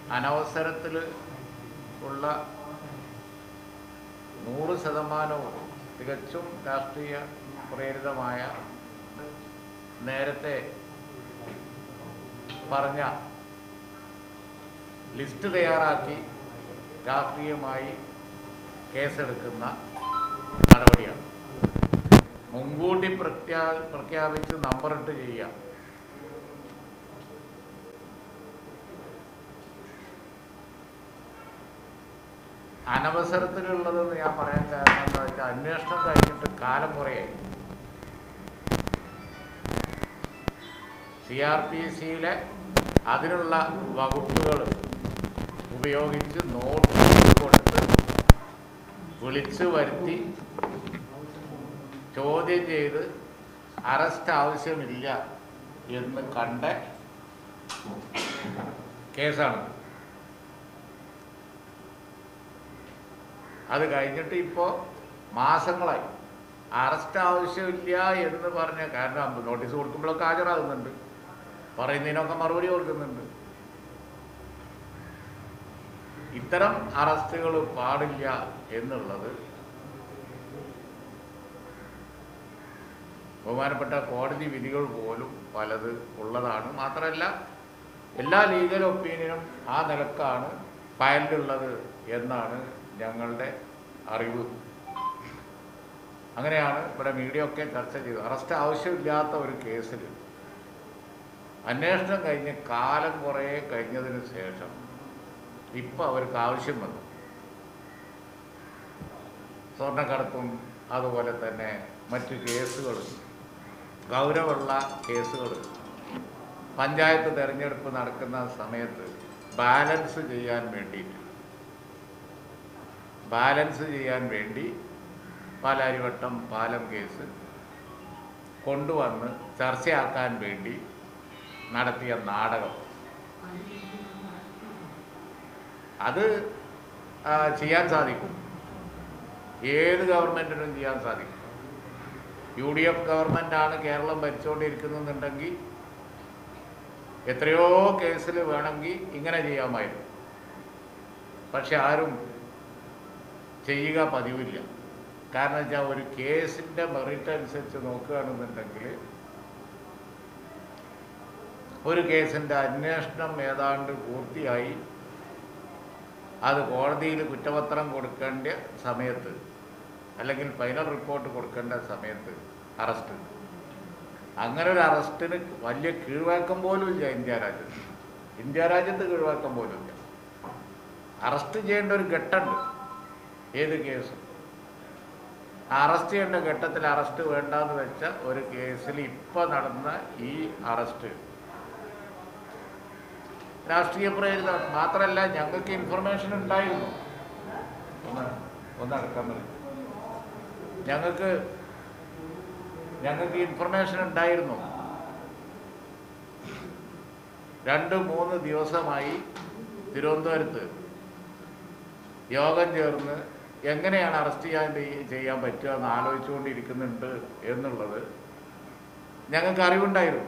അനവസരത്തിൽ ഉള്ള നൂറ് ശതമാനവും തികച്ചും രാഷ്ട്രീയ പ്രേരിതമായ നേരത്തെ പറഞ്ഞ ലിസ്റ്റ് തയ്യാറാക്കി രാഷ്ട്രീയമായി കേസെടുക്കുന്ന നടപടിയാണ് മുൻകൂട്ടി പ്രഖ്യാ പ്രഖ്യാപിച്ച് നമ്പറിട്ട് ചെയ്യാം അനവസരത്തിലുള്ളതെന്ന് ഞാൻ പറയാൻ കാരണം എന്താ വെച്ചാൽ അന്വേഷണം കഴിഞ്ഞിട്ട് കാലം കുറയായി സി ആർ പി സിയിലെ അതിനുള്ള വകുപ്പുകൾ ഉപയോഗിച്ച് നോട്ടീസ് കൊടുത്ത് വിളിച്ചു വരുത്തി ചോദ്യം ചെയ്ത് അറസ്റ്റ് ആവശ്യമില്ല എന്ന് കണ്ട കേസാണ് അത് കഴിഞ്ഞിട്ട് ഇപ്പോൾ മാസങ്ങളായി അറസ്റ്റ് ആവശ്യമില്ല എന്ന് പറഞ്ഞ കാരണം നോട്ടീസ് കൊടുക്കുമ്പോഴൊക്കെ ഹാജരാകുന്നുണ്ട് പറയുന്നതിനൊക്കെ മറുപടി കൊടുക്കുന്നുണ്ട് ഇത്തരം അറസ്റ്റുകൾ പാടില്ല എന്നുള്ളത് ബഹുമാനപ്പെട്ട കോടതി വിധികൾ പോലും പലത് ഉള്ളതാണ് മാത്രമല്ല എല്ലാ ലീഗൽ ഒപ്പീനിയനും ആ നിലക്കാണ് ഫയലിലുള്ളത് എന്നാണ് ഞങ്ങളുടെ അറിവ് അങ്ങനെയാണ് ഇവിടെ മീഡിയ ഒക്കെ ചർച്ച ചെയ്തത് അറസ്റ്റ് ആവശ്യമില്ലാത്ത ഒരു കേസിൽ അന്വേഷണം കഴിഞ്ഞ് കാലം കുറേ കഴിഞ്ഞതിന് ശേഷം ഇപ്പം അവർക്ക് ആവശ്യം വന്നു സ്വർണ്ണക്കടത്തും അതുപോലെ തന്നെ മറ്റ് കേസുകൾ ഗൗരവമുള്ള കേസുകൾ പഞ്ചായത്ത് തെരഞ്ഞെടുപ്പ് നടക്കുന്ന സമയത്ത് ബാലൻസ് ചെയ്യാൻ വേണ്ടിയിട്ട് ബാലൻസ് ചെയ്യാൻ വേണ്ടി പാലാരിവട്ടം പാലം കേസ് കൊണ്ടുവന്ന് ചർച്ചയാക്കാൻ വേണ്ടി നടത്തിയ നാടകം അത് ആ, ചെയ്യാൻ സാധിക്കും ഏത് ഗവൺമെൻറ്റിനും ചെയ്യാൻ സാധിക്കും യു ഡി എഫ് ഗവൺമെൻറ്റാണ് കേരളം ഭരിച്ചുകൊണ്ടിരിക്കുന്നുണ്ടെങ്കിൽ എത്രയോ കേസിൽ വേണമെങ്കിൽ ഇങ്ങനെ ചെയ്യാമായിരുന്നു പക്ഷെ ആരും ചെയ്യുക പതിവില്ല കാരണം വെച്ചാൽ ഒരു കേസിൻ്റെ മെറിറ്റ് അനുസരിച്ച് നോക്കുകയാണെന്നുണ്ടെങ്കിൽ ഒരു കേസിൻ്റെ അന്വേഷണം ഏതാണ്ട് പൂർത്തിയായി അത് കോടതിയിൽ കുറ്റപത്രം കൊടുക്കേണ്ട സമയത്ത് അല്ലെങ്കിൽ ഫൈനൽ റിപ്പോർട്ട് കൊടുക്കേണ്ട സമയത്ത് അറസ്റ്റ് അങ്ങനെ ഒരു അറസ്റ്റിന് വലിയ കീഴ്വഴക്കം പോലും ഇല്ല ഇന്ത്യ രാജ്യത്ത് ഇന്ത്യ രാജ്യത്ത് കീഴ്വഴക്കം പോലും ഇല്ല അറസ്റ്റ് ചെയ്യേണ്ട ഒരു ഘട്ടമുണ്ട് ഏത് കേസും അറസ്റ്റ് ചെയ്യേണ്ട ഘട്ടത്തിൽ അറസ്റ്റ് വേണ്ടാന്ന് വെച്ച ഒരു കേസിൽ ഇപ്പം നടന്ന ഈ അറസ്റ്റ് രാഷ്ട്രീയ പ്രേരിത മാത്രമല്ല ഞങ്ങൾക്ക് ഇൻഫർമേഷൻ ഉണ്ടായിരുന്നു ഒന്ന് ഒന്ന് അടക്കാൻ പറയും ഞങ്ങൾക്ക് ഞങ്ങൾക്ക് ഇൻഫർമേഷൻ ഉണ്ടായിരുന്നു രണ്ട് മൂന്ന് ദിവസമായി തിരുവനന്തപുരത്ത് യോഗം ചേർന്ന് എങ്ങനെയാണ് അറസ്റ്റ് ചെയ്യാൻ ചെയ്യ- ചെയ്യാൻ പറ്റുക എന്ന് ആലോചിച്ചുകൊണ്ടിരിക്കുന്നുണ്ട് എന്നുള്ളത് ഞങ്ങൾക്ക് അറിവുണ്ടായിരുന്നു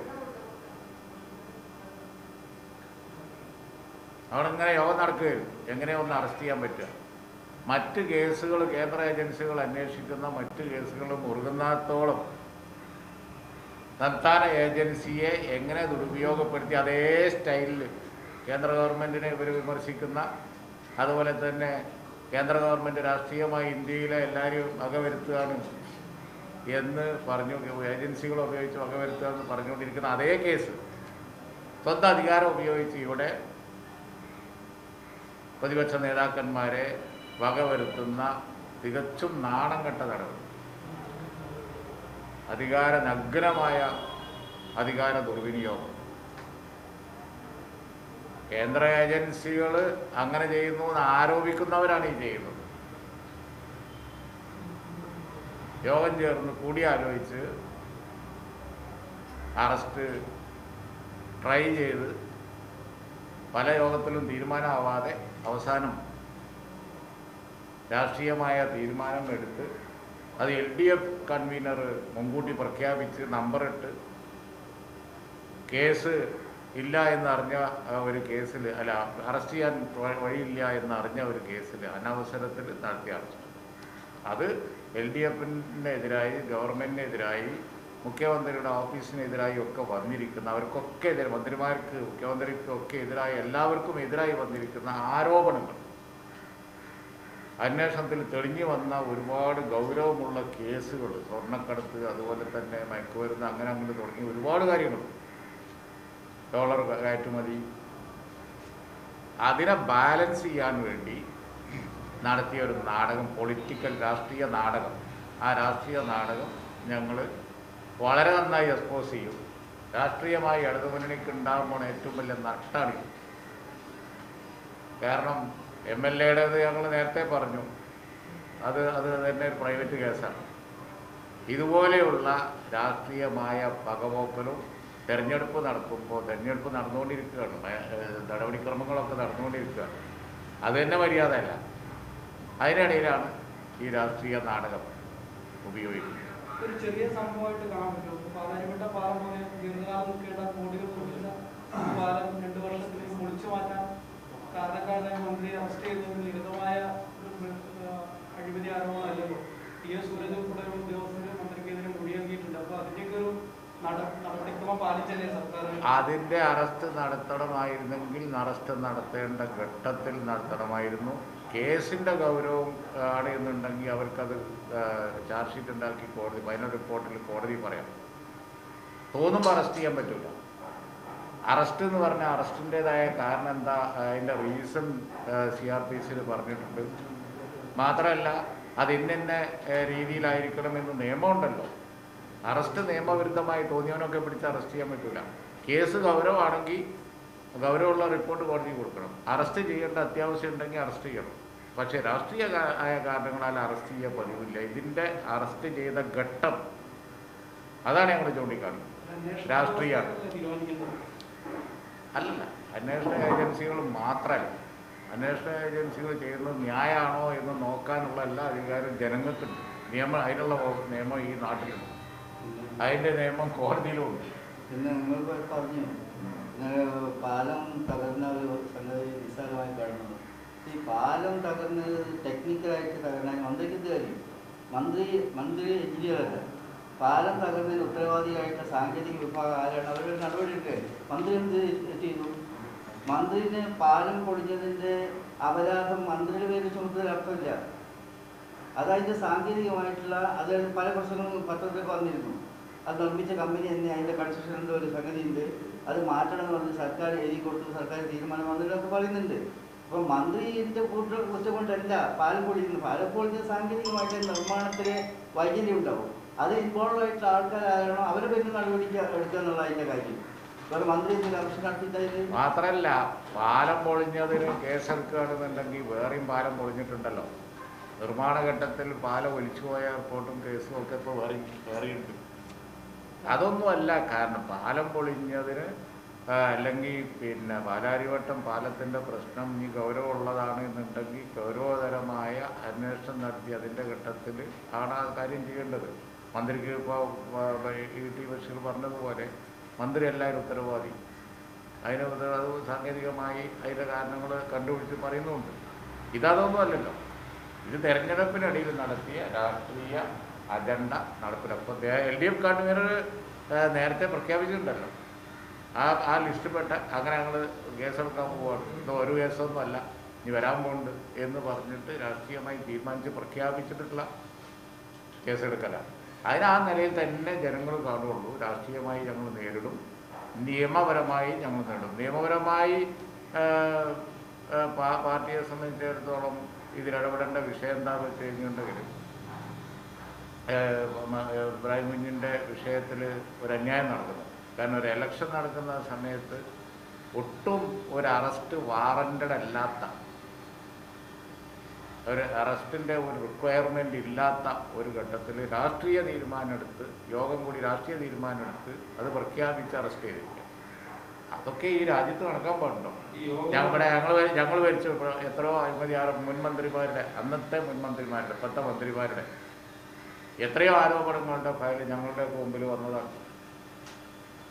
അവിടെ ഇങ്ങനെ യോഗം നടക്കുകയായിരുന്നു എങ്ങനെ ഒന്ന് അറസ്റ്റ് ചെയ്യാൻ പറ്റുക മറ്റ് കേസുകൾ കേന്ദ്ര ഏജൻസികൾ അന്വേഷിക്കുന്ന മറ്റ് കേസുകൾ മുറുകുന്നത്തോളം സംസ്ഥാന ഏജൻസിയെ എങ്ങനെ ദുരുപയോഗപ്പെടുത്തി അതേ സ്റ്റൈലിൽ കേന്ദ്ര ഗവൺമെൻറ്റിനെ ഇവർ വിമർശിക്കുന്ന അതുപോലെ തന്നെ കേന്ദ്ര ഗവൺമെൻറ് രാഷ്ട്രീയമായി ഇന്ത്യയിലെ എല്ലാവരും വകവരുത്തുകയാണ് എന്ന് പറഞ്ഞു ഏജൻസികൾ ഉപയോഗിച്ച് വകവരുത്തുക എന്ന് പറഞ്ഞുകൊണ്ടിരിക്കുന്ന അതേ കേസ് സ്വന്തം അധികാരം ഉപയോഗിച്ച് ഇവിടെ പ്രതിപക്ഷ നേതാക്കന്മാരെ വകവരുത്തുന്ന തികച്ചും നാണം കെട്ട നടപടി അധികാര നഗ്നമായ അധികാര ദുർവിനിയോഗം കേന്ദ്ര ഏജൻസികൾ അങ്ങനെ ചെയ്യുന്നു എന്ന് ആരോപിക്കുന്നവരാണ് ഈ ചെയ്യുന്നത് യോഗം ചേർന്ന് കൂടിയാലോചിച്ച് അറസ്റ്റ് ട്രൈ ചെയ്ത് പല യോഗത്തിലും തീരുമാനമാവാതെ അവസാനം രാഷ്ട്രീയമായ തീരുമാനം എടുത്ത് അത് എൽ ഡി എഫ് കൺവീനർ മുൻകൂട്ടി പ്രഖ്യാപിച്ച് നമ്പറിട്ട് കേസ് ഇല്ല എന്നറിഞ്ഞ ആ, ഒരു കേസിൽ അല്ല അറസ്റ്റ് ചെയ്യാൻ വ- വഴിയില്ല എന്നറിഞ്ഞ ഒരു കേസിൽ അനവസരത്തിൽ നടത്തിയ അറസ്റ്റ് അത് എൽ ഡി എഫിനെതിരായി ഗവൺമെൻറ്റിനെതിരായി മുഖ്യമന്ത്രിയുടെ ഓഫീസിനെതിരായി ഒക്കെ വന്നിരിക്കുന്ന അവർക്കൊക്കെ എതിരെ മന്ത്രിമാർക്ക് മുഖ്യമന്ത്രിക്കൊക്കെ എതിരായി എല്ലാവർക്കും എതിരായി വന്നിരിക്കുന്ന ആരോപണങ്ങൾ അന്വേഷണത്തിൽ തെളിഞ്ഞു വന്ന ഒരുപാട് ഗൗരവമുള്ള കേസുകൾ സ്വർണ്ണക്കടത്ത് അതുപോലെ തന്നെ മയക്കുമരുന്ന് അങ്ങനെ അങ്ങനെ തുടങ്ങി ഒരുപാട് കാര്യങ്ങൾ ഡോളർ കയറ്റുമതി അതിനെ ബാലൻസ് ചെയ്യാൻ വേണ്ടി നടത്തിയ ഒരു നാടകം പൊളിറ്റിക്കൽ രാഷ്ട്രീയ നാടകം ആ രാഷ്ട്രീയ നാടകം ഞങ്ങൾ വളരെ നന്നായി എക്സ്പോസ് ചെയ്യും രാഷ്ട്രീയമായി ഇടതുമുന്നണിക്ക് ഉണ്ടാകുമ്പോൾ ഏറ്റവും വലിയ നഷ്ടമാണ് ഇത്. കാരണം എം എൽ എയുടേത് ഞങ്ങൾ നേരത്തെ പറഞ്ഞു അത് അത് തന്നെ ഒരു പ്രൈവറ്റ് കേസാണ് ഇതുപോലെയുള്ള രാഷ്ട്രീയമായ പകപോക്കലും തെരഞ്ഞെടുപ്പ് നടക്കുമ്പോൾ തെരഞ്ഞെടുപ്പ് നടന്നുകൊണ്ടിരിക്കുകയാണ് മ- ഏഹ് നടപടിക്രമങ്ങളൊക്കെ നടന്നുകൊണ്ടിരിക്കുകയാണ് അത് തന്നെ മര്യാദയല്ല അതിനിടയിലാണ് ഈ രാഷ്ട്രീയ നാടകം ഉപയോഗിക്കുന്നത് ഒരു ചെറിയ സംഭവമായിട്ട് കാണാൻ പറ്റും പാലാരിവട്ട പാലം പോലെ ദീർഘകാലം നിൽക്കേണ്ട കോടികൾ പൊളിച്ച ഈ പാലം രണ്ടു വർഷത്തിൽ പൊളിച്ചു മാറ്റാൻ കാരണക്കാരനായ മന്ത്രിയെ അറസ്റ്റ് ചെയ്തത് ലളിതമായ ഒരു ആ, അഴിമതി ആരോപണമല്ലല്ലോ ടി എസ് സൂരജ് ഉൾപ്പെടെയുള്ള ഉദ്യോഗസ്ഥർ മന്ത്രിക്കെതിരെ മൊഴിയാക്കിയിട്ടുണ്ട് അപ്പൊ അതിന്റെയൊക്കെ ഒരു നട- നടപടിക്രമം പാലിച്ചല്ലേ സർക്കാർ അതിൻ്റെ അറസ്റ്റ് നടത്തണമായിരുന്നെങ്കിൽ അറസ്റ്റ് നടത്തേണ്ട ഘട്ടത്തിൽ നടത്തണമായിരുന്നു കേസിൻ്റെ ഗൗരവം ആണ് എന്നുണ്ടെങ്കിൽ അവർക്കത് ചാർജ് ഷീറ്റ് ഉണ്ടാക്കി കോടതി ഫൈനൽ റിപ്പോർട്ടിൽ കോടതി പറയാം തോന്നുമ്പോൾ അറസ്റ്റ് ചെയ്യാൻ പറ്റില്ല അറസ്റ്റ് എന്ന് പറഞ്ഞാൽ അറസ്റ്റിൻ്റെതായ കാരണം എന്താ അതിൻ്റെ റീസൺ സി ആർ പി സിയിൽ പറഞ്ഞിട്ടുണ്ട് മാത്രമല്ല അത് ഇന്നിന്ന ഏഹ്, രീതിയിലായിരിക്കണമെന്ന് നിയമമുണ്ടല്ലോ അറസ്റ്റ് നിയമവിരുദ്ധമായി തോന്നിയവനൊക്കെ പിടിച്ച് അറസ്റ്റ് ചെയ്യാൻ പറ്റില്ല കേസ് ഗൗരവമാണെങ്കിൽ ഗൗരവമുള്ള റിപ്പോർട്ട് കോടതി കൊടുക്കണം അറസ്റ്റ് ചെയ്യേണ്ട അത്യാവശ്യം ഉണ്ടെങ്കിൽ അറസ്റ്റ് ചെയ്യണം പക്ഷേ രാഷ്ട്രീയ കാ- ആയ കാരണങ്ങളാൽ അറസ്റ്റ് ചെയ്യാൻ പതിവില്ല ഇതിൻ്റെ അറസ്റ്റ് ചെയ്ത ഘട്ടം അതാണ് ഞങ്ങൾ ചൂണ്ടിക്കാണുന്നത് രാഷ്ട്രീയമാണ്. തീരുമാനിക്കുന്നത് അല്ലല്ല അന്വേഷണ ഏജൻസികൾ മാത്രമല്ല അന്വേഷണ ഏജൻസികൾ ചെയ്യുന്നത് ന്യായമാണോ എന്ന് നോക്കാനുള്ള എല്ലാ അധികാരവും ജനങ്ങൾക്കുണ്ട് നിയമം അതിനുള്ള വകുപ്പ് നിയമം ഈ നാട്ടിലുണ്ട് അതിൻ്റെ നിയമം കോടതിയിലുമുണ്ട് പിന്നെ നിങ്ങൾ ഇപ്പോൾ പറഞ്ഞു ഇന്നലെ പാലം തകർന്ന ഒരു സംഗതി നിസ്സാരമായി കാണുന്നത് ഈ പാലം തകർന്നത് ടെക്നിക്കലായിട്ട് തകർന്നാൽ മന്ത്രിക്ക് എന്ത് കാര്യം മന്ത്രി മന്ത്രി എഞ്ചിനീയറല്ല പാലം തകർന്നതിന് ഉത്തരവാദിയായിട്ടുള്ള സാങ്കേതിക വിഭാഗം ആരാണ് അവരുടെ നടപടി എടുക്കുക മന്ത്രി എന്ത് ചെയ്തു മന്ത്രിന് പാലം പൊളിഞ്ഞതിൻ്റെ അപരാധം മന്ത്രിയുടെ പേരിൽ ചുമത്തുന്നതിൽ അർത്ഥമില്ല അതായത് സാങ്കേതികമായിട്ടുള്ള അത് പല പ്രശ്നങ്ങളും പത്രത്തിൽ വന്നിരുന്നു അത് നിർമ്മിച്ച കമ്പനി തന്നെ അതിൻ്റെ കൺസ്ട്രക്ഷൻ എന്തോ ഒരു സംഗതി ഉണ്ട് അത് മാറ്റണം എന്ന് പറഞ്ഞ് സർക്കാർ എഴുതി കൊടുത്തു സർക്കാർ തീരുമാനം വന്നിട്ടൊക്കെ പറയുന്നുണ്ട് അപ്പം മന്ത്രിന്റെ കൂട്ട കുറ്റം കൊണ്ടല്ല പാലം പൊളിക്കുന്നത് പാലം പൊളിഞ്ഞ സാങ്കേതികമായിട്ട് നിർമ്മാണത്തിൽ വൈകല്യം ഉണ്ടാവും അത് ഇൻവോൾവ് ആയിട്ടുള്ള ആൾക്കാരാകണം അവരെ പേരിൽ നടപടിക്ക് എടുക്കുക എന്നുള്ള അതിൻ്റെ കാര്യം വേറെ മന്ത്രി എന്തെങ്കിലും ആവശ്യം നടത്തിയിട്ടായിരുന്നു മാത്രമല്ല പാലം പൊളിഞ്ഞതിന് കേസെടുക്കുകയാണെന്നുണ്ടെങ്കിൽ വേറെയും പാലം പൊളിഞ്ഞിട്ടുണ്ടല്ലോ നിർമ്മാണ ഘട്ടത്തിൽ പാലം ഒലിച്ചുപോയ റിപ്പോർട്ടും കേസും ഒക്കെ ഇപ്പോൾ വേറെ വേറെയുണ്ട് അതൊന്നുമല്ല കാരണം പാലം പൊളിഞ്ഞതിന് ആ, അല്ലെങ്കിൽ പിന്നെ പാലാരിവട്ടം പാലത്തിൻ്റെ പ്രശ്നം ഈ ഗൗരവമുള്ളതാണ് എന്നുണ്ടെങ്കിൽ ഗൗരവതരമായ അന്വേഷണം നടത്തി അതിൻ്റെ ഘട്ടത്തിൽ ആണ് ആ കാര്യം ചെയ്യേണ്ടത് മന്ത്രിക്ക് ഇപ്പോൾ ഇ ടി ബഷീർ പറഞ്ഞതുപോലെ മന്ത്രി എല്ലാവരും ഉത്തരവാദി അതിന് ഉത്തര- അത് സാങ്കേതികമായി അതിൻ്റെ കാരണങ്ങൾ കണ്ടുപിടിച്ച് പറയുന്നുമുണ്ട് ഇതതൊന്നും അല്ലല്ലോ ഇത് തെരഞ്ഞെടുപ്പിനിടയിൽ നടത്തിയ രാഷ്ട്രീയ അജണ്ട നടപ്പിലാക്കും എൽ ഡി എഫ് കൺവീനർ നേരത്തെ പ്രഖ്യാപിച്ചിട്ടുണ്ടല്ലോ ആ ആ ലിസ്റ്റിൽപ്പെട്ട അങ്ങനെ ഞങ്ങൾ കേസെടുക്കാൻ പോവുകയാണ് ഇത് ഒരു കേസൊന്നും അല്ല ഇനി വരാൻ പോകുന്നുണ്ട് എന്ന് പറഞ്ഞിട്ട് രാഷ്ട്രീയമായി തീരുമാനിച്ച് പ്രഖ്യാപിച്ചിട്ടുള്ള കേസെടുക്കലാണ് അതിന് ആ നിലയിൽ തന്നെ ജനങ്ങൾ കാണുകയുള്ളൂ രാഷ്ട്രീയമായി ഞങ്ങൾ നേരിടും നിയമപരമായി ഞങ്ങൾ നേരിടും നിയമപരമായി ആ, ആ, പാ- പാർട്ടിയെ സംബന്ധിച്ചിടത്തോളം ഇതിലിടപെടേണ്ട വിഷയം എന്താണെന്ന് വെച്ച് കഴിഞ്ഞിട്ടുണ്ടെങ്കിൽ ഏഹ് മ- ഏഹ് ഇബ്രാഹിം കുഞ്ഞിൻ്റെ വിഷയത്തിൽ ഒരു അന്യായം നടക്കുന്നു കാരണം ഒരു എലക്ഷൻ നടക്കുന്ന സമയത്ത് ഒട്ടും ഒരു അറസ്റ്റ് വാറണ്ടഡ് അല്ലാത്ത ഒരു അറസ്റ്റിൻ്റെ ഒരു റിക്വയർമെൻ്റ് ഇല്ലാത്ത ഒരു ഘട്ടത്തിൽ രാഷ്ട്രീയ തീരുമാനമെടുത്ത് യോഗം കൂടി രാഷ്ട്രീയ തീരുമാനമെടുത്ത് അത് പ്രഖ്യാപിച്ച് അറസ്റ്റ് ചെയ്തിരിക്കുക അതൊക്കെ ഈ രാജ്യത്ത് നടക്കാൻ പാടുണ്ടോ ഈ യോഗം- ഞങ്ങളുടെ ഞങ്ങൾ ഞങ്ങൾ ഭരിച്ചു ഇപ്പോൾ എത്രയോ അഴിമതി ആറ് മുൻ മന്ത്രിമാരുടെ അന്നത്തെ മുൻ മന്ത്രിമാരുടെ ഇപ്പോഴത്തെ മന്ത്രിമാരുടെ എത്രയോ ആരോപണങ്ങളുടെ ഫയൽ ഞങ്ങളുടെ മുമ്പിൽ വന്നതാണ്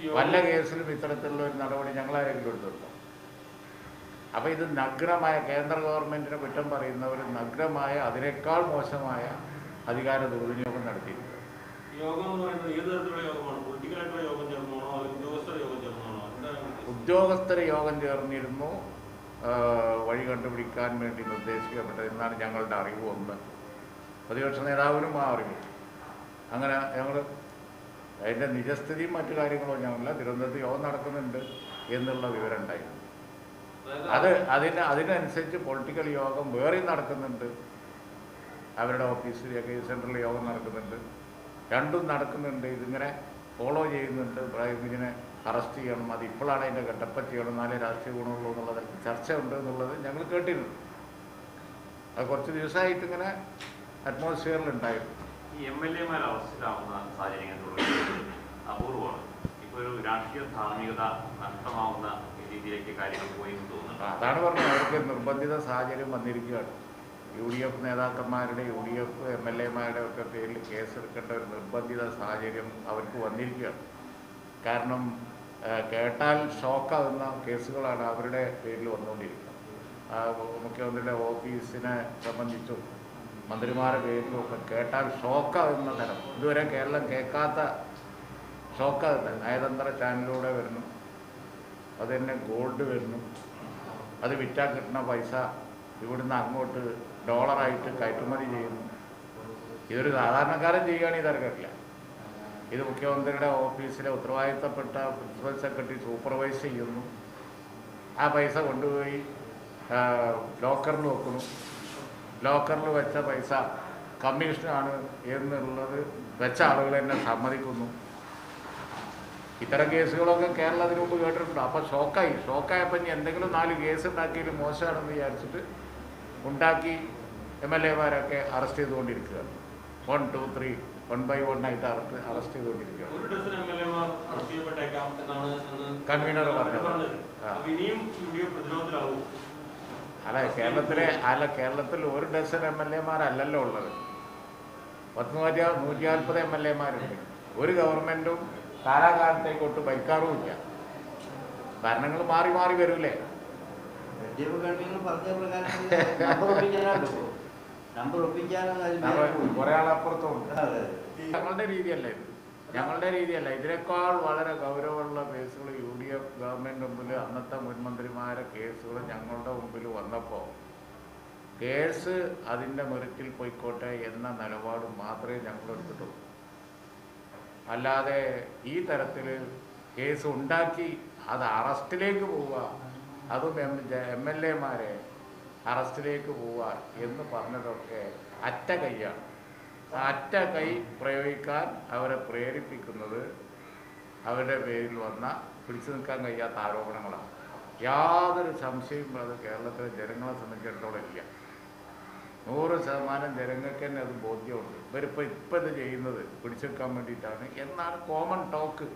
വല്ല കേസിലും ഇത്തരത്തിലുള്ള ഒരു നടപടി ഞങ്ങളാരെങ്കിലും എടുത്തിട്ടുണ്ടോ അപ്പോൾ ഇത് നഗ്നമായ കേന്ദ്ര ഗവൺമെൻറ്റിനെ കുറ്റം പറയുന്നവർ നഗ്നമായ അതിനേക്കാൾ മോശമായ അധികാര ദുർവിനിയോഗം നടത്തിയിട്ടുണ്ട് യോഗം എന്ന് പറയുന്നത് ഏത് തരത്തിലുള്ള യോഗമാണ് പൊളിറ്റിക്കൽ ആയിട്ടുള്ള യോഗം ചേർന്നാണോ അല്ലെങ്കിൽ ഉദ്യോഗസ്ഥരുടെ യോഗം ചേർന്നാണോ എന്താണ് ഉദ്യോഗസ്ഥർ യോഗം ചേർന്നിരുന്നു ആ, വഴി കണ്ടുപിടിക്കാൻ വേണ്ടി നിർദ്ദേശിക്കപ്പെട്ടത് എന്നാണ് ഞങ്ങളുടെ അറിവ് ഒന്ന് പ്രതിപക്ഷ നേതാവിനും ആ അറിവ് അങ്ങനെ ഞങ്ങൾ അതിൻ്റെ നിജസ്ഥിതിയും മറ്റു കാര്യങ്ങളോ ഞങ്ങളില്ല തിരുവനന്തപുരത്ത് യോഗം നടക്കുന്നുണ്ട് എന്നുള്ള വിവരം ഉണ്ടായിരുന്നു അത് അതിന് അതിനനുസരിച്ച് പൊളിറ്റിക്കൽ യോഗം വേറെയും നടക്കുന്നുണ്ട് അവരുടെ ഓഫീസിൽ ഒക്കെ സെൻട്രൽ യോഗം നടക്കുന്നുണ്ട് രണ്ടും നടക്കുന്നുണ്ട് ഇതിങ്ങനെ ഫോളോ ചെയ്യുന്നുണ്ട് ഇബ്രാഹിം കുഞ്ഞിനെ അറസ്റ്റ് ചെയ്യണം അത് ഇപ്പോഴാണ് അതിൻ്റെ ഘട്ടപ്പ ചെയ്യണം എന്നാലേ രാഷ്ട്രീയ ഗുണമുള്ളൂ എന്നുള്ളത് ചർച്ച ഉണ്ട് എന്നുള്ളത് ഞങ്ങൾ കേട്ടിരുന്നു അത് കുറച്ച് ദിവസമായിട്ട് ഇങ്ങനെ അറ്റ്മോസ്ഫിയറിലുണ്ടായിരുന്നു ഈ എം എൽ എമാർ അറസ്റ്റിലാവുന്ന സാഹചര്യങ്ങൾ തുടരുന്നത് അപൂർവമാണ് ഇപ്പോൾ ഒരു രാഷ്ട്രീയ ധാർമ്മികത നഷ്ടമാവുന്ന രീതിയിലേക്ക് കാര്യങ്ങൾ പോയി എന്ന് തോന്നുന്നു അതാണ് പറഞ്ഞത് അവർക്ക് നിർബന്ധിത സാഹചര്യം വന്നിരിക്കുകയാണ് യു ഡി എഫ് നേതാക്കന്മാരുടെ U D F M L എമാരുടെ ഒക്കെ പേരിൽ കേസെടുക്കേണ്ട ഒരു നിർബന്ധിത സാഹചര്യം അവർക്ക് വന്നിരിക്കുകയാണ് കാരണം ആ, കേട്ടാൽ ഷോക്കാകുന്ന കേസുകളാണ് അവരുടെ പേരിൽ വന്നുകൊണ്ടിരിക്കുന്നത് ആ, മുഖ്യമന്ത്രിയുടെ ഓഫീസിനെ സംബന്ധിച്ചും മന്ത്രിമാരുടെ പേരിലും ഒക്കെ കേട്ടാൽ ഷോക്കാകുന്ന തരം ഇതുവരെ കേരളം കേൾക്കാത്ത ഷോക്കാകുന്ന നയതന്ത്ര ചാനലിലൂടെ വരുന്നു അത് തന്നെ ഗോൾഡ് വരുന്നു അത് വിറ്റാൽ കിട്ടുന്ന പൈസ ഇവിടുന്ന് അങ്ങോട്ട് ഡോളറായിട്ട് കയറ്റുമതി ചെയ്യുന്നു ഇതൊരു സാധാരണക്കാരൻ ചെയ്യുകയാണെങ്കിൽ ഇതറിയില്ല ഇത് മുഖ്യമന്ത്രിയുടെ ഓഫീസിലെ ഉത്തരവാദിത്തപ്പെട്ട പ്രിൻസിപ്പൽ സെക്രട്ടറി സൂപ്പർവൈസ് ചെയ്യുന്നു ആ പൈസ കൊണ്ടുപോയി ആ, ലോക്കറിൽ വെക്കുന്നു ലോക്കറിൽ വെച്ച പൈസ കമ്മീഷനാണ് എന്നുള്ളത് വെച്ച ആളുകൾ തന്നെ സമ്മതിക്കുന്നു ഇത്തരം കേസുകളൊക്കെ കേരളത്തിന് മുമ്പ് കേട്ടിട്ടുണ്ട് അപ്പോൾ ഷോക്കായി ഷോക്കായപ്പോൾ ഇനി എന്തെങ്കിലും നാല് കേസ് ഉണ്ടാക്കിയാലും മോശമാണെന്ന് വിചാരിച്ചിട്ട് ഉണ്ടാക്കി എം എൽ എമാരൊക്കെ അറസ്റ്റ് ചെയ്തുകൊണ്ടിരിക്കുകയാണ് one two three one by one ആയിട്ട് അറസ്റ്റ് അറസ്റ്റ് ചെയ്തുകൊണ്ടിരിക്കുകയാണ് ഒരു ഡസൻ എം എൽ എമാർ അറസ്റ്റ് ചെയ്യപ്പെട്ടേക്കാം എന്നാണ് അന്ന് കൺവീനർ പറഞ്ഞത്. ആ. അപ്പൊ ഇനിയും യു ഡി എഫ് പ്രതിരോധത്തിലാവും അല്ല കേരളത്തിലെ അല്ല കേരളത്തിൽ ഒരു ഡസൻ എം എൽ എമാരല്ലല്ലോ ഉള്ളത് പത്ത് നൂറ്റി നൂറ്റി നാൽപ്പത് എം എൽ എമാരുണ്ട് ഒരു ഗവൺമെൻറ്റും കാലാകാലത്തേക്കൊട്ട് ഭരിക്കാറുമില്ല ഭരണങ്ങൾ മാറി മാറി വരൂലേ എൽഡിഎഫ് ഗവൺമെന്റ് പറഞ്ഞ പ്രകാരം നമ്പർ ഒപ്പിക്കാനാണ് നമ്പർ ഒപ്പിക്കാനാണ് അതിന് കുറേ ആളപ്പുറത്തുണ്ട് അതെ ഞങ്ങളുടെ രീതിയല്ല ഇത് ഞങ്ങളുടെ രീതിയല്ല ഇതിനേക്കാൾ വളരെ ഗൗരവമുള്ള കേസുകൾ യു ഡി എഫ് ഗവൺമെൻറ് മുമ്പിൽ അന്നത്തെ മുൻമന്ത്രിമാരെ കേസുകൾ ഞങ്ങളുടെ മുമ്പിൽ വന്നപ്പോൾ കേസ് അതിൻ്റെ മെറിറ്റിൽ പോയിക്കോട്ടെ എന്ന നിലപാട് മാത്രമേ ഞങ്ങൾ എടുത്തിട്ടുള്ളൂ അല്ലാതെ ഈ തരത്തിൽ കേസ് ഉണ്ടാക്കി അത് അറസ്റ്റിലേക്ക് പോവുക അതും എം എം എൽ എമാരെ അറസ്റ്റിലേക്ക് പോവുക എന്ന് പറഞ്ഞതൊക്കെ അറ്റ കൈയാണ് ആ അറ്റ കൈ പ്രയോഗിക്കാൻ അവരെ പ്രേരിപ്പിക്കുന്നത് അവരുടെ പേരിൽ വന്ന പിടിച്ചു നിൽക്കാൻ കഴിയാത്ത ആരോപണങ്ങളാണ് യാതൊരു സംശയവും അത് കേരളത്തിലെ ജനങ്ങളെ സംബന്ധിച്ചിടത്തോളം ഇല്ല നൂറ് ശതമാനം ജനങ്ങൾക്ക് തന്നെ അത് ബോധ്യമുണ്ട് ഇവരിപ്പോൾ ഇപ്പം ഇത് ചെയ്യുന്നത് പിടിച്ചു നിൽക്കാൻ വേണ്ടിയിട്ടാണ് എന്നാണ് common talk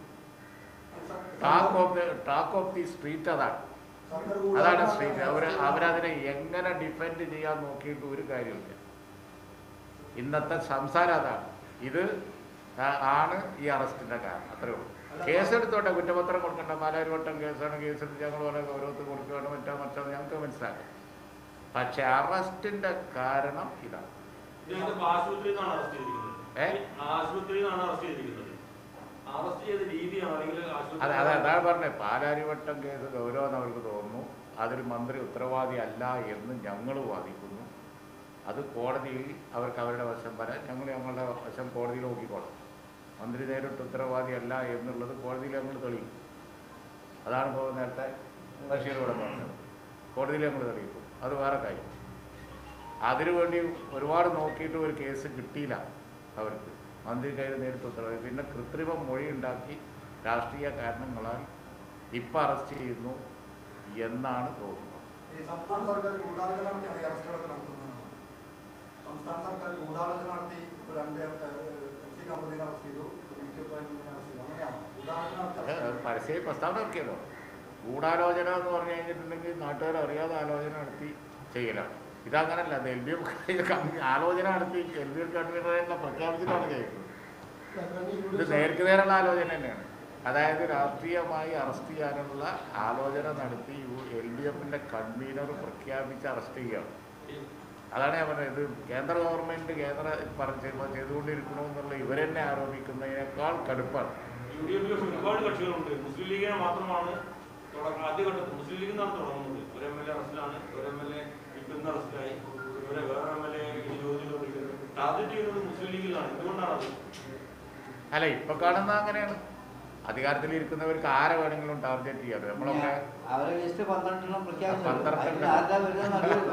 talk of the talk of the street അതാണ് അതാണ് സ്ട്രീറ്റ് അവർ അവരതിനെ എങ്ങനെ ഡിഫെൻഡ് ചെയ്യാൻ നോക്കിയിട്ട് ഒരു കാര്യമില്ല ഇന്നത്തെ സംസാരം അതാണ് ഇത് ആ- ആണ് ഈ അറസ്റ്റിൻ്റെ കാരണം അത്രേ ഉള്ളൂ കേസെടുത്തോട്ടെ കുറ്റപത്രം കൊടുക്കണ്ട പാലാരിവട്ടം കേസാണ് കേസെടുത്ത് ഞങ്ങൾ വളരെ ഗൗരവത്തിൽ കൊടുക്കുകയാണ് മറ്റോ മറ്റോ ഞങ്ങൾക്ക് മനസ്സിലാക്കാം പക്ഷെ അറസ്റ്റിൻ്റെ കാരണം ഇതാണ് ഇതിനകത്ത് ആശുപത്രിയിൽ നിന്നാണ് അറസ്റ്റ് ചെയ്തിരിക്കുന്നത് ഏ? ആശുപത്രിയിൽ നിന്നാണ് അറസ്റ്റ് ചെയ്തിരിക്കുന്നത് അറസ്റ്റ് ചെയ്ത രീതിയാണ് അല്ലെങ്കിൽ അതെ അതെ അതാണ് പറഞ്ഞത് പാലാരിവട്ടം കേസ് ഗൗരവം അവർക്ക് തോന്നുന്നു അതിൽ മന്ത്രി ഉത്തരവാദി അല്ല എന്ന് ഞങ്ങൾ വാദിക്കുന്നു അത് കോടതിയിൽ അവർക്ക് അവരുടെ വശം വരാൻ ഞങ്ങൾ ഞങ്ങളുടെ വശം കോടതിയിൽ നോക്കിക്കോളാം മന്ത്രി നേരിട്ട് ഉത്തരവാദി അല്ല എന്നുള്ളത് കോടതിയിൽ ഞങ്ങൾ തെളിയിക്കും അതാണ് ഇപ്പോൾ നേരത്തെ ബഷീർ ഇവിടെ പറഞ്ഞത് കോടതിയിൽ ഞങ്ങൾ തെളിയിക്കും അത് വേറെ കാര്യം അതിനുവേണ്ടി ഒരുപാട് നോക്കിയിട്ട് ഒരു കേസ് കിട്ടിയില്ല അവർക്ക് മന്ത്രി കയ്യിൽ നേരിട്ട് ഉത്തരവ് പിന്നെ കൃത്രിമ മൊഴി ഉണ്ടാക്കി രാഷ്ട്രീയ കാരണങ്ങളാൽ ഇപ്പം അറസ്റ്റ് ചെയ്യുന്നു എന്നാണ് തോന്നുന്നത് ഈ സംസ്ഥാന സർക്കാർ ഗൂഢാലോചന നടത്തി അറസ്റ്റുകളൊക്കെ നടത്തുന്നതാണ് സംസ്ഥാന സർക്കാർ ഗൂഢാലോചന നടത്തി ഇപ്പൊ രണ്ട് എം സി കമ്പനിയെ അറസ്റ്റ് ചെയ്തു വി കെ പ്രൈമിനെ അറസ്റ്റ് ചെയ്തു അങ്ങനെയാണ് ഗൂഢാലോചന നടത്തി അത് arrest ചെയ്തു. പരസ്യ പ്രസ്താവന ഇറക്കിയല്ലോ ഗൂഢാലോചന എന്ന് പറഞ്ഞു കഴിഞ്ഞിട്ടുണ്ടെങ്കിൽ നാട്ടുകാർ അറിയാതെ ആലോചന നടത്തി ചെയ്യലാണ് ഇതങ്ങനല്ല അത് എൽ ഡി എഫ് ആലോചന നടത്തി എൽ ഡി എഫ് കൺവീനറെ തന്നെ പ്രഖ്യാപിച്ചിട്ടാണ് ചെയ്യുന്നത് ഇത് നേർക്ക് നേരുള്ള ആലോചന തന്നെയാണ് അതായത് രാഷ്ട്രീയമായി അറസ്റ്റ് ചെയ്യാനുള്ള ആലോചന നടത്തി യു എൽ ഡി എഫിൻ്റെ കൺവീനർ പ്രഖ്യാപിച്ച് അറസ്റ്റ് ചെയ്യുകയാണ് അതാണ് ഞാൻ പറഞ്ഞത് ഇത് കേന്ദ്ര ഗവൺമെൻറ് കേന്ദ്ര പറഞ്ഞ ചെയ്തുകൊണ്ടിരിക്കണമെന്നുള്ള ഇവരെന്നെ ആരോപിക്കുന്നതിനേക്കാൾ കടുപ്പാണ് യു ഡി എഫിൽ ഒരുപാട് കക്ഷികളുണ്ട് മുസ്ലിം ലീഗിനെ മാത്രമാണ് തുടക്കം ആദ്യഘട്ടത്തിൽ മുസ്ലിം ലീഗിൽ നിന്നാണ് തുടങ്ങുന്നത് ഒരു എം എൽ എ അറസ്റ്റിലാണ് ഒരു എം എൽ എ ഇപ്പം ഇന്ന് അറസ്റ്റിലായി ഇവരെ വേറെ എം എൽ എ ചോദ്യം ടാർഗറ്റ് ചെയ്യുന്നത് മുസ്ലിം ലീഗിലാണ് എന്തുകൊണ്ടാണ് അത് അല്ല ഇപ്പൊ കാണുന്ന അങ്ങനെയാണ് അധികാരത്തിലിരിക്കുന്നവർക്ക് ആരെ വേണമെങ്കിലും ടാർഗറ്റ് ചെയ്യാം നമ്മളൊക്കെ അവരെ ലിസ്റ്റ് പന്ത്രണ്ടെണ്ണം പ്രഖ്യാപിച്ചു പന്ത്രണ്ടെണ്ണം. അതിൽ ആരുടെ വരുന്നത് അറിയില്ല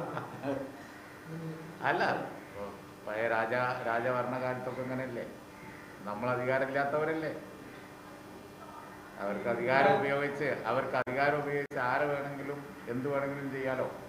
അല്ല ഇപ്പൊ പഴയ രാജ രാജഭരണകാലത്തൊക്കെ അങ്ങനെയല്ലേ നമ്മൾ അധികാരമില്ലാത്തവരല്ലേ അവർക്ക് അധികാരം ഉപയോഗിച്ച് അവർക്ക് അധികാരം ഉപയോഗിച്ച് ആരെ വേണമെങ്കിലും എന്ത് വേണമെങ്കിലും ചെയ്യാലോ